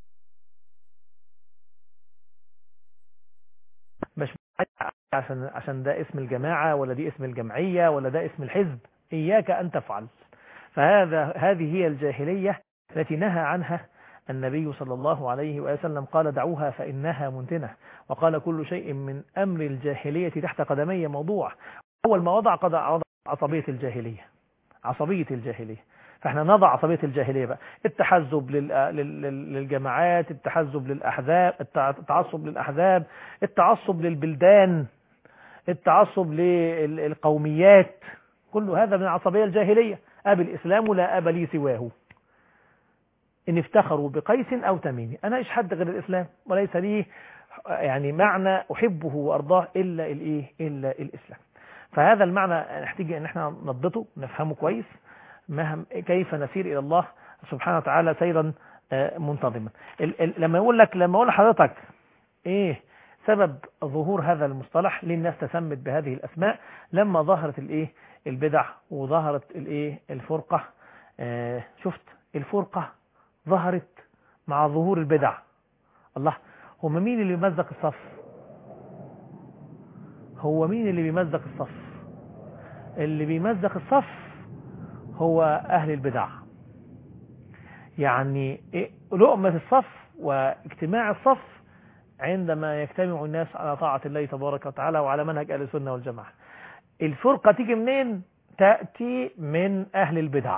مش عشان عشان ده اسم الجماعة ولا دي اسم الجمعية ولا ده اسم الحزب إياك أن تفعل فهذا هذه هي الجاهلية التي نهى عنها النبي صلى الله عليه وسلم قال دعوها فإنها منتنة وقال كل شيء من أمر الجاهلية تحت قدمي موضوع أول ما وضع قد وضع عصبية الجاهلية عصبية الجاهلية فاحنا نضع عصبية الجاهلية بقى التحزب للجماعات التحزب للأحزاب التعصب للأحزاب التعصب للبلدان التعصب للقوميات كل هذا من العصبية الجاهلية أبي الإسلام لا أب لي سواه إن افتخروا بقيس أو تميم أنا إيش حد غير الإسلام وليس لي يعني معنى أحبه وأرضاه إلا الإيه إلا الإسلام فهذا المعنى نحتاج أن احنا نضبطه نفهمه كويس مهم كيف نسير إلى الله سبحانه وتعالى سيرا منتظما لما يقول لك لما أقول لحضرتك إيه سبب ظهور هذا المصطلح ليه الناس تسمت بهذه الأسماء لما ظهرت الإيه البدع وظهرت الإيه الفرقة آه شفت الفرقة ظهرت مع ظهور البدع الله هم مين اللي بيمزق الصف هو مين اللي بيمزق الصف اللي بيمزق الصف هو أهل البدع يعني لؤمة الصف واجتماع الصف عندما يجتمع الناس على طاعة الله تبارك وتعالى وعلى منهج أهل السنة والجماعة الفرقة تيجي منين تأتي من أهل البدع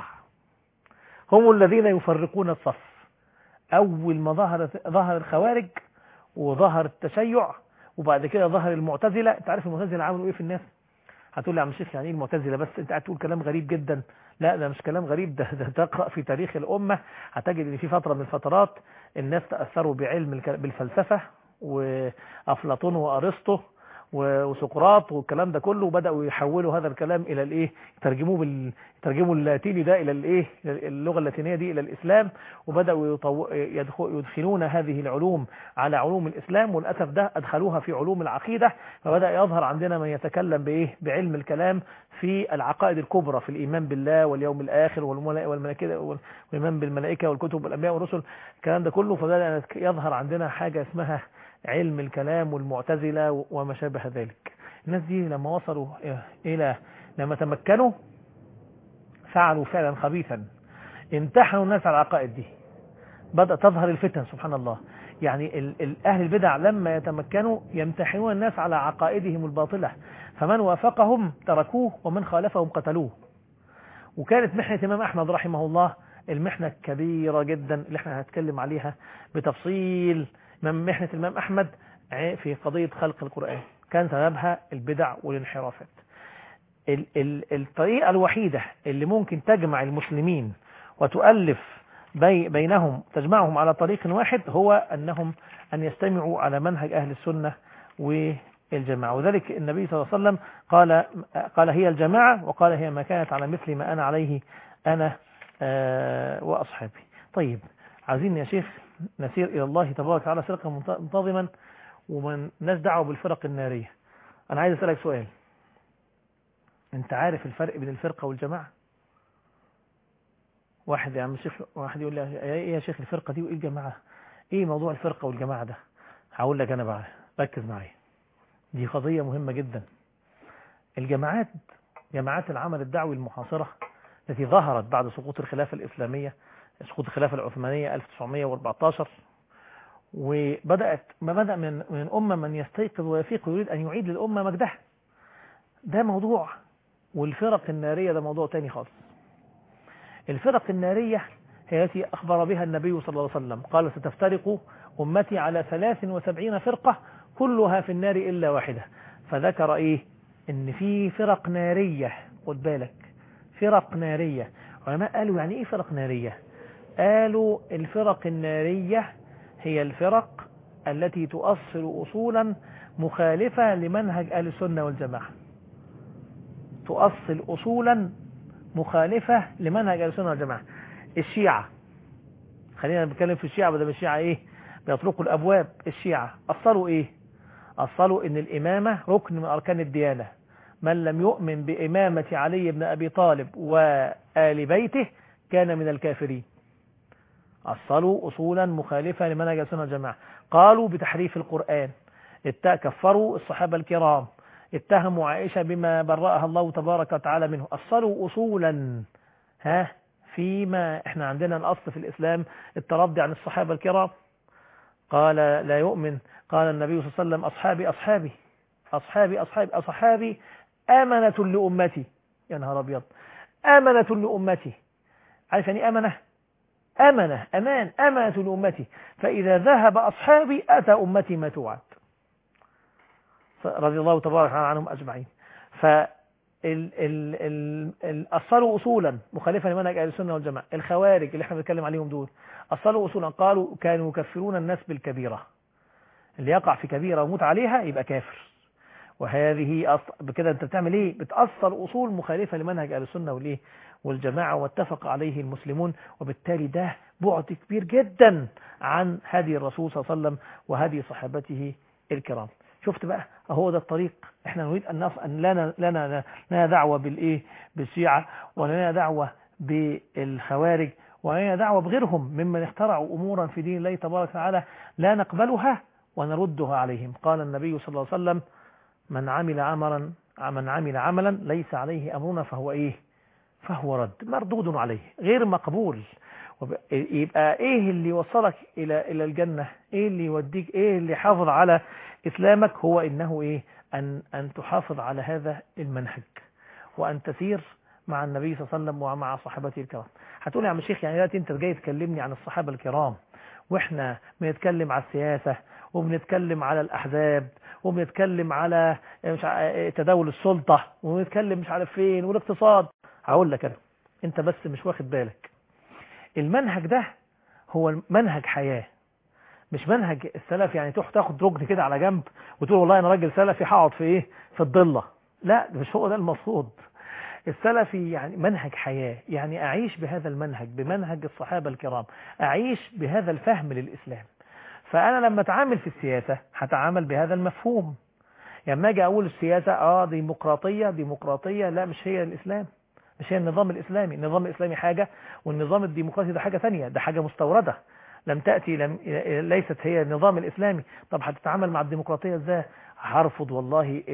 هم الذين يفرقون الصف أول ما ظهر ظهر الخوارج وظهر التشيع وبعد كده ظهر المعتزلة انت عارف المعتزلة عملوا ايه في الناس هتقول لي يا عم الشيخ يعني ايه المعتزلة بس انت قاعد تقول كلام غريب جدا لا ده مش كلام غريب ده, ده تقرأ في تاريخ الأمة هتجد ان في فترة من الفترات الناس تأثروا بعلم بالفلسفة وأفلاطون وأرسطو وسقراط والكلام ده كله وبداوا يحولوا هذا الكلام الى الايه يترجموه بال يترجموا اللاتيني ده الى الايه اللغه اللاتينيه دي الى الاسلام وبداوا يطو... يدخلون هذه العلوم على علوم الاسلام وللاسف ده ادخلوها في علوم العقيده فبدا يظهر عندنا من يتكلم بايه بعلم الكلام في العقائد الكبرى في الايمان بالله واليوم الاخر والملائكه والايمان بالملائكه والكتب والانبياء والرسل الكلام ده كله فبدا يظهر عندنا حاجه اسمها علم الكلام والمعتزلة وما شابه ذلك الناس دي لما وصلوا إلى لما تمكنوا فعلوا فعلا خبيثا امتحنوا الناس على العقائد دي بدأ تظهر الفتن سبحان الله يعني أهل البدع لما يتمكنوا يمتحنون الناس على عقائدهم الباطلة فمن وافقهم تركوه ومن خالفهم قتلوه وكانت محنة الإمام أحمد رحمه الله المحنة الكبيرة جدا اللي احنا هنتكلم عليها بتفصيل من محنة الإمام أحمد في قضية خلق القرآن كان سببها البدع والانحرافات ال ال الطريقة الوحيدة اللي ممكن تجمع المسلمين وتؤلف بي بينهم تجمعهم على طريق واحد هو أنهم أن يستمعوا على منهج أهل السنة والجماعة وذلك النبي صلى الله عليه وسلم قال قال هي الجماعة وقال هي ما كانت على مثل ما أنا عليه أنا وأصحابي طيب عايزين يا شيخ نسير إلى الله تبارك وتعالى سرقا منتظما ومن ناس دعوه بالفرق النارية أنا عايز أسألك سؤال أنت عارف الفرق بين الفرقة والجماعة واحد يا عم الشيخ واحد يقول لي ايه يا شيخ الفرقة دي وايه الجماعة ايه موضوع الفرقة والجماعة ده هقول لك انا بقى ركز معايا دي قضية مهمة جدا الجماعات جماعات العمل الدعوي المحاصرة التي ظهرت بعد سقوط الخلافة الإسلامية سقوط الخلافة العثمانية 1914 وبدأت ما بدأ من من أمة من يستيقظ ويفيق ويريد أن يعيد للأمة مجدها ده موضوع والفرق النارية ده موضوع تاني خالص الفرق النارية هي التي أخبر بها النبي صلى الله عليه وسلم قال ستفترق أمتي على 73 فرقة كلها في النار إلا واحدة فذكر إيه إن في فرق نارية خد بالك فرق نارية علماء قالوا يعني إيه فرق نارية قالوا الفرق النارية هي الفرق التي تؤصل أصولا مخالفة لمنهج أهل السنة والجماعة تؤصل أصولا مخالفة لمنهج أهل السنة والجماعة الشيعة خلينا نتكلم في الشيعة بدل الشيعة إيه بيطلقوا الأبواب الشيعة أصلوا إيه أصلوا إن الإمامة ركن من أركان الديانة من لم يؤمن بإمامة علي بن أبي طالب وآل بيته كان من الكافرين أصلوا أصولا مخالفة لمنهج السنة والجماعة قالوا بتحريف القرآن كفروا الصحابة الكرام اتهموا عائشة بما برأها الله تبارك وتعالى منه أصلوا أصولا ها فيما احنا عندنا الأصل في الإسلام الترضي عن الصحابة الكرام قال لا يؤمن قال النبي صلى الله عليه وسلم أصحابي أصحابي أصحابي أصحابي أصحابي آمنة لأمتي يا نهار أبيض آمنة لأمتي عارف يعني أمنة أمنة أمان أمنة لأمتي فإذا ذهب أصحابي أتى أمتي ما توعد رضي الله تبارك عنهم أجمعين ف أصلوا أصولا مخالفة لمنهج أهل السنة والجماعة الخوارج اللي احنا بنتكلم عليهم دول أصلوا أصولا قالوا كانوا يكفرون الناس بالكبيرة اللي يقع في كبيرة وموت عليها يبقى كافر وهذه أص... بكده انت بتعمل ايه بتأصل أصول مخالفة لمنهج أهل السنة والإيه والجماعة واتفق عليه المسلمون وبالتالي ده بعد كبير جدا عن هدي الرسول صلى الله عليه وسلم وهدي صحابته الكرام شفت بقى هو ده الطريق احنا نريد ان نص ان لنا لنا لنا دعوه بالايه بالشيعه ولنا دعوه بالخوارج ولنا دعوه بغيرهم ممن اخترعوا امورا في دين الله تبارك وتعالى لا نقبلها ونردها عليهم قال النبي صلى الله عليه وسلم من عمل عملا من عمل عملا ليس عليه امرنا فهو ايه فهو رد مردود عليه غير مقبول يبقى ايه اللي يوصلك الى الى الجنه ايه اللي يوديك ايه اللي يحافظ على اسلامك هو انه ايه ان ان تحافظ على هذا المنهج وان تسير مع النبي صلى الله عليه وسلم ومع صحابته الكرام هتقول يا عم الشيخ يعني دلوقتي انت جاي تكلمني عن الصحابه الكرام واحنا بنتكلم على السياسه وبنتكلم على الاحزاب وبنتكلم على مش تداول السلطه وبنتكلم مش عارف فين والاقتصاد هقول لك انا انت بس مش واخد بالك المنهج ده هو منهج حياة مش منهج السلف يعني تروح تاخد ركن كده على جنب وتقول والله انا راجل سلفي هقعد في ايه في الضله لا مش هو ده المقصود السلفي يعني منهج حياة يعني أعيش بهذا المنهج بمنهج الصحابة الكرام أعيش بهذا الفهم للإسلام فأنا لما أتعامل في السياسة هتعامل بهذا المفهوم يعني ما أجي أقول السياسة آه ديمقراطية ديمقراطية لا مش هي الإسلام مش هي النظام الإسلامي النظام الإسلامي حاجة والنظام الديمقراطي ده حاجة ثانية ده حاجة مستوردة لم تأتي لم ليست هي النظام الإسلامي طب هتتعامل مع الديمقراطية ازاي هرفض والله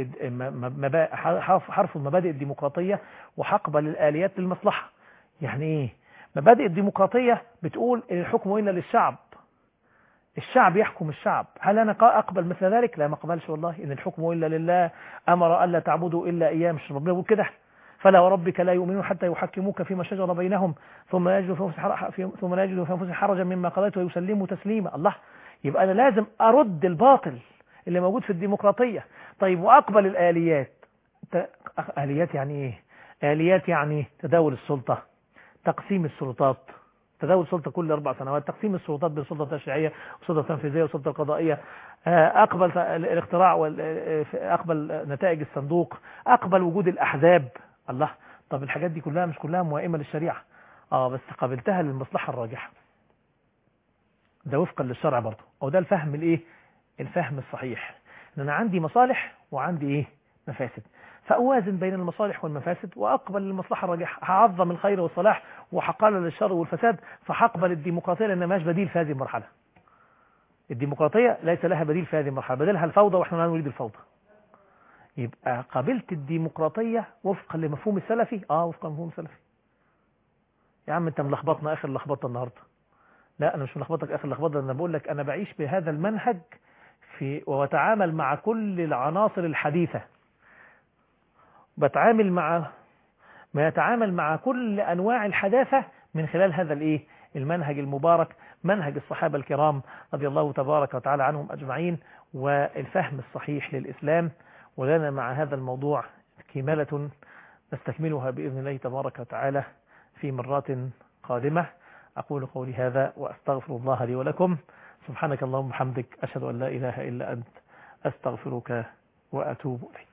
هرفض مبادئ الديمقراطية وهقبل الآليات للمصلحة يعني ايه مبادئ الديمقراطية بتقول ان الحكم إلا للشعب الشعب يحكم الشعب هل أنا أقبل مثل ذلك لا ما أقبلش والله إن الحكم إلا لله أمر ألا تعبدوا إلا إياه مش ربنا يقول كده فلا وربك لا يؤمنون حتى يحكموك فيما شجر بينهم ثم يجدوا في ثم لا يجدوا في انفسهم حرجا مما قضيت ويسلموا تسليما الله يبقى انا لازم ارد الباطل اللي موجود في الديمقراطيه طيب واقبل الاليات اليات يعني ايه اليات يعني تداول السلطه تقسيم السلطات تداول السلطة كل أربع سنوات تقسيم السلطات بين السلطة التشريعية والسلطة التنفيذية والسلطة القضائية أقبل الاختراع أقبل نتائج الصندوق أقبل وجود الأحزاب الله طب الحاجات دي كلها مش كلها موائمة للشريعة اه بس قابلتها للمصلحة الراجحة ده وفقا للشرع برضه او ده الفهم الايه الفهم الصحيح ان انا عندي مصالح وعندي ايه مفاسد فأوازن بين المصالح والمفاسد وأقبل المصلحة الراجحة هعظم الخير والصلاح وهقلل الشر والفساد فهقبل الديمقراطية لأن ماش بديل في هذه المرحلة الديمقراطية ليس لها بديل في هذه المرحلة بديلها الفوضى واحنا لا نريد الفوضى يبقى قابلت الديمقراطية وفقا لمفهوم السلفي اه وفقا لمفهوم السلفي يا عم انت ملخبطنا اخر لخبطه النهارده لا انا مش ملخبطك اخر لخبطه انا بقول لك انا بعيش بهذا المنهج في واتعامل مع كل العناصر الحديثة بتعامل مع ما يتعامل مع كل انواع الحداثة من خلال هذا الايه المنهج المبارك منهج الصحابة الكرام رضي الله تبارك وتعالى عنهم اجمعين والفهم الصحيح للاسلام ولنا مع هذا الموضوع كمالة نستكملها بإذن الله تبارك وتعالى في مرات قادمة أقول قولي هذا وأستغفر الله لي ولكم سبحانك اللهم وبحمدك أشهد أن لا إله إلا أنت أستغفرك وأتوب إليك